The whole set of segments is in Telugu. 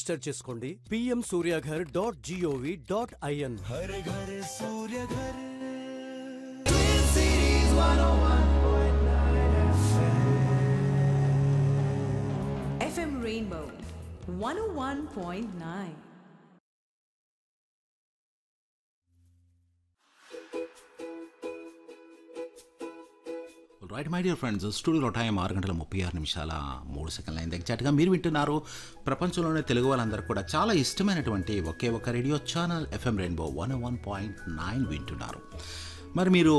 రిజిస్టర్ చేసుకోండి PM Suryaghar dot G O V dot I N हर घर सूर्य घर FM Rainbow 101.9. Right my dear friends స్టూడియోలో టైం ఆరు గంటల ముప్పై ఆరు నిమిషాల మూడు సెకండ్ల అయింది ఎగ్జాక్ట్గా మీరు వింటున్నారు ప్రపంచంలోనే తెలుగు వాళ్ళందరూ కూడా చాలా ఇష్టమైనటువంటి ఒకే ఒక radio channel FM rainbow one one point nine వింటున్నారు మరి మీరు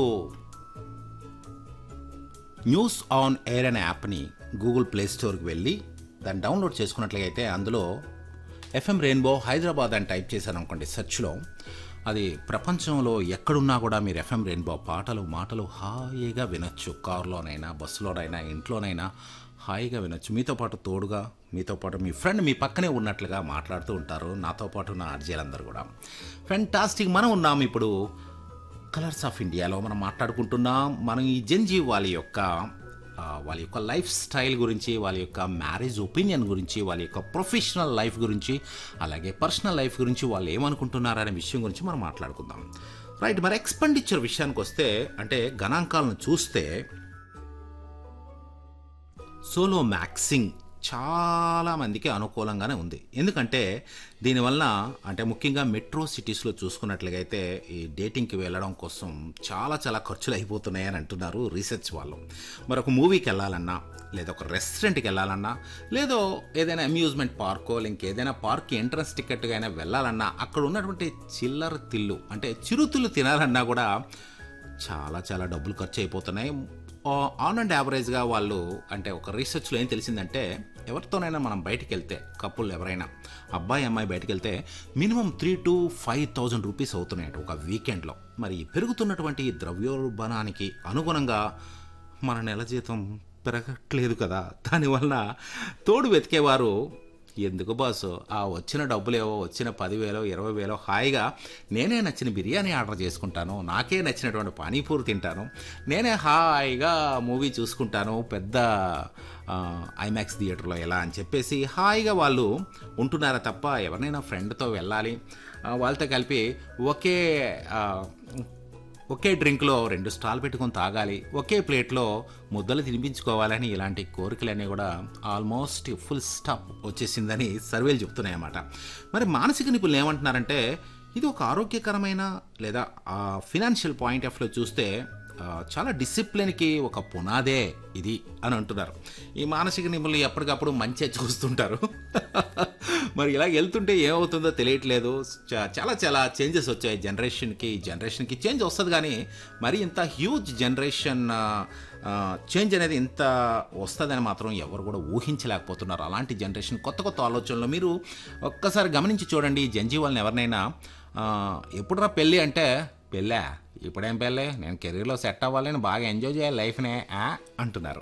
న్యూస్ ఆన్ ఎయిర్ అనే యాప్ని గూగుల్ ప్లే స్టోర్కి వెళ్ళి దాన్ని డౌన్లోడ్ చేసుకున్నట్లయితే అందులో ఎఫ్ఎం రెయిన్బో హైదరాబాద్ అని టైప్ చేశారనుకోండి సెర్చ్లో అది ప్రపంచంలో ఎక్కడున్నా కూడా మీరు ఎఫ్ఎం రెయిన్బో పాటలు మాటలు హాయిగా వినొచ్చు కారులోనైనా బస్సులోనైనా ఇంట్లోనైనా హాయిగా వినొచ్చు మీతో పాటు తోడుగా మీతో పాటు మీ ఫ్రెండ్ మీ పక్కనే ఉన్నట్లుగా మాట్లాడుతూ ఉంటారు నాతో పాటు నా ఆర్జీలందరూ కూడా ఫెంటాస్టిక్ మనం ఉన్నాం ఇప్పుడు కలర్స్ ఆఫ్ ఇండియాలో మనం మాట్లాడుకుంటున్నాం మనం ఈ జంజీ వాళ్ళ యొక్క ఆ, వాళ్ళ యొక్క లైఫ్ స్టైల్ గురించి వాళ్ళ యొక్క మ్యారేజ్ ఒపీనియన్ గురించి వాళ్ళ యొక్క ప్రొఫెషనల్ లైఫ్ గురించి అలాగే పర్సనల్ లైఫ్ గురించి వాళ్ళు ఏమనుకుంటున్నారు అనే విషయం గురించి మనం మాట్లాడుకుందాం రైట్ మరి ఎక్స్పెండిచర్ విషయానికి వస్తే అంటే గణాంకాలను చూస్తే సోలో మ్యాక్సింగ్ చాలా మందికి అనుకూలంగానే ఉంది ఎందుకంటే దీనివల్ల అంటే ముఖ్యంగా మెట్రో సిటీస్లో చూసుకున్నట్లయితే ఈ డేటింగ్కి వెళ్ళడం కోసం చాలా చాలా ఖర్చులు అయిపోతున్నాయని అంటున్నారు రీసెర్చ్ వాళ్ళు మరి ఒక మూవీకి వెళ్ళాలన్నా లేదా ఒక రెస్టారెంట్కి వెళ్ళాలన్నా లేదో ఏదైనా అమ్యూజ్మెంట్ పార్కో ఇంకేదైనా పార్క్ ఎంట్రన్స్ టికెట్గా అయినా వెళ్ళాలన్నా అక్కడ ఉన్నటువంటి చిల్లర తిల్లు అంటే చిరుతిల్లు తినాలన్నా కూడా చాలా చాలా డబ్బులు ఖర్చు అయిపోతున్నాయి ఆన్ అండ్ యావరేజ్గా వాళ్ళు అంటే ఒక రీసెర్చ్లో ఏం తెలిసిందంటే ఎవరితోనైనా మనం బయటికి వెళ్తే కప్పులు ఎవరైనా అబ్బాయి అమ్మాయి బయటికి వెళ్తే minimum three two five thousand rupees అవుతున్నాయి ఒక వీకెండ్లో మరి ఈ పెరుగుతున్నటువంటి ఈ ద్రవ్యోల్బణానికి అనుగుణంగా మన నెల జీతం పెరగట్లేదు కదా దానివల్ల తోడు వెతికేవారు ఎందుకు బాసు ఆ వచ్చిన డబ్బులేవో వచ్చిన పదివేలో ఇరవై వేలో హాయిగా నేనే నచ్చిన బిర్యానీ ఆర్డర్ చేసుకుంటాను నాకే నచ్చినటువంటి పానీపూరి తింటాను నేనే హాయిగా మూవీ చూసుకుంటాను పెద్ద ఐమాక్స్ థియేటర్లో ఎలా అని చెప్పేసి హాయిగా వాళ్ళు ఉంటున్నారా తప్ప ఎవరినైనా ఫ్రెండ్తో వెళ్ళాలి ఆ, వాళ్ళతో కలిపి ఒకే ఆ, ఒకే డ్రింక్లో రెండు స్టాల్ పెట్టుకొని తాగాలి ఒకే ప్లేట్లో ముద్దలు తినిపించుకోవాలని ఇలాంటి కోరికలన్నీ కూడా ఆల్మోస్ట్ ఫుల్ స్టాప్ వచ్చేసిందని సర్వేలు చెప్తున్నాయి అన్నమాట మరి మానసిక నిపుణులు ఏమంటున్నారంటే ఇది ఒక ఆరోగ్యకరమైన లేదా ఫినాన్షియల్ పాయింట్ ఆఫ్ లో చూస్తే ఆ, చాలా డిసిప్లిన్కి ఒక పునాదే ఇది అని అంటున్నారు ఈ మానసిక నిపుణులు ఎప్పటికప్పుడు మంచిగా చూస్తుంటారు మరి ఇలా వెళ్తుంటే ఏమవుతుందో తెలియట్లేదు చా- చాలా చాలా చేంజెస్ వచ్చాయి జనరేషన్కి జనరేషన్కి చేంజ్ వస్తుంది కానీ మరి ఇంత హ్యూజ్ జనరేషన్ చేంజ్ అనేది ఇంత వస్తుందని మాత్రం ఎవరు కూడా ఊహించలేకపోతున్నారు అలాంటి జనరేషన్ కొత్త కొత్త ఆలోచనలు మీరు ఒక్కసారి గమనించి చూడండి ఈ జంజీ వాళ్ళని ఎవరినైనా ఆ, ఎప్పుడురా పెళ్ళి అంటే పెళ్ళా ఇప్పుడేం పెళ్ళి నేను కెరీర్లో సెట్ అవ్వాలని బాగా ఎంజాయ్ చేయాలి లైఫ్నే ఆ? అంటున్నారు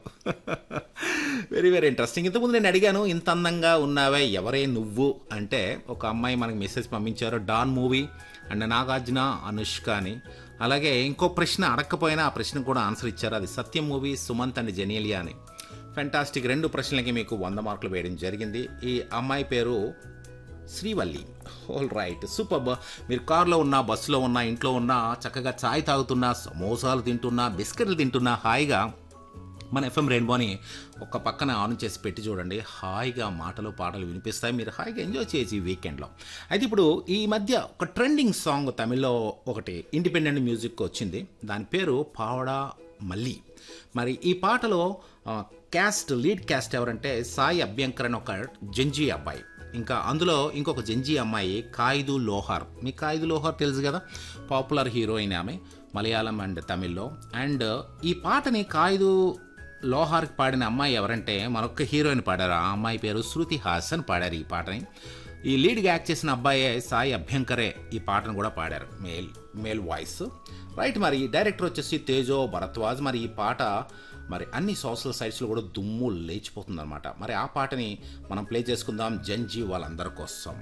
వెరీ వెరీ ఇంట్రెస్టింగ్ ఇంతకుముందు నేను అడిగాను ఇంత అందంగా ఉన్నావే ఎవరే నువ్వు అంటే ఒక అమ్మాయి మనకి మెసేజ్ పంపించారు Don movie and Nagarjuna Anushka అని అలాగే ఇంకో ప్రశ్న అడగకపోయినా ఆ ప్రశ్నకు కూడా ఆన్సర్ ఇచ్చారు అది సత్యం మూవీ సుమంత్ అండ్ జెనియలియా అని ఫెంటాస్టిక్ రెండు ప్రశ్నలకి మీకు వంద మార్కులు వేయడం జరిగింది ఈ అమ్మాయి పేరు శ్రీవల్లి ఆల్ రైట్ సూపర్ మీరు కార్లో ఉన్నా బస్సులో ఉన్నా ఇంట్లో ఉన్నా చక్కగా చాయ్ తాగుతున్నా సమోసాలు తింటున్నా బిస్కెట్లు తింటున్నా హాయిగా మన ఎఫ్ఎం రెయిన్బోని ఒక పక్కన ఆన్ చేసి పెట్టి చూడండి హాయిగా మాటలు పాటలు వినిపిస్తాయి మీరు హాయిగా ఎంజాయ్ చేయొచ్చు ఈ వీకెండ్లో అయితే ఇప్పుడు ఈ మధ్య ఒక ట్రెండింగ్ సాంగ్ తమిళ్లో ఒకటి ఇండిపెండెంట్ మ్యూజిక్ వచ్చింది దాని పేరు పావడా మల్లి మరి ఈ పాటలో ఆ, క్యాస్ట్ లీడ్ క్యాస్ట్ ఎవరంటే సాయి అభ్యంకర్ అని ఒక జంజీ అబ్బాయి ఇంకా అందులో ఇంకొక జంజీ అమ్మాయి కాయిదు లోహార్ మీ కాయిదు లోహార్ తెలుసు కదా పాపులర్ హీరోయిన్ ఆమె మలయాళం అండ్ తమిళ్లో అండ్ ఈ పాటని కాయిదు లోహార్కి పాడిన అమ్మాయి ఎవరంటే మరొక హీరోయిన్ పాడారు ఆ అమ్మాయి పేరు శృతి హాసన్ పాడారు ఈ పాటని ఈ లీడ్గా యాక్ట్ చేసిన అబ్బాయే సాయి అభ్యంకరే ఈ పాటను కూడా పాడారు మేల్ మేల్ వాయిస్ రైట్ మరి డైరెక్టర్ వచ్చేసి తేజో భరద్వాజ్ మరి ఈ పాట మరి అన్ని సోషల్ సైట్స్లో కూడా దుమ్ము లేచిపోతుంది అనమాట మరి ఆ పాటని మనం ప్లే చేసుకుందాం జంజీ వాళ్ళందరి కోసం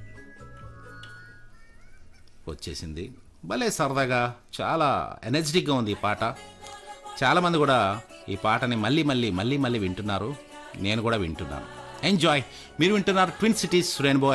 వచ్చేసింది భలే సరదాగా చాలా ఎనర్జెటిక్గా ఉంది ఈ పాట చాలామంది కూడా ఈ పాటని మళ్ళీ మళ్ళీ మళ్ళీ మళ్ళీ వింటున్నారు నేను కూడా వింటున్నాను ఎంజాయ్ మీరు వింటున్నారు ట్విన్ సిటీస్ రెయిన్బో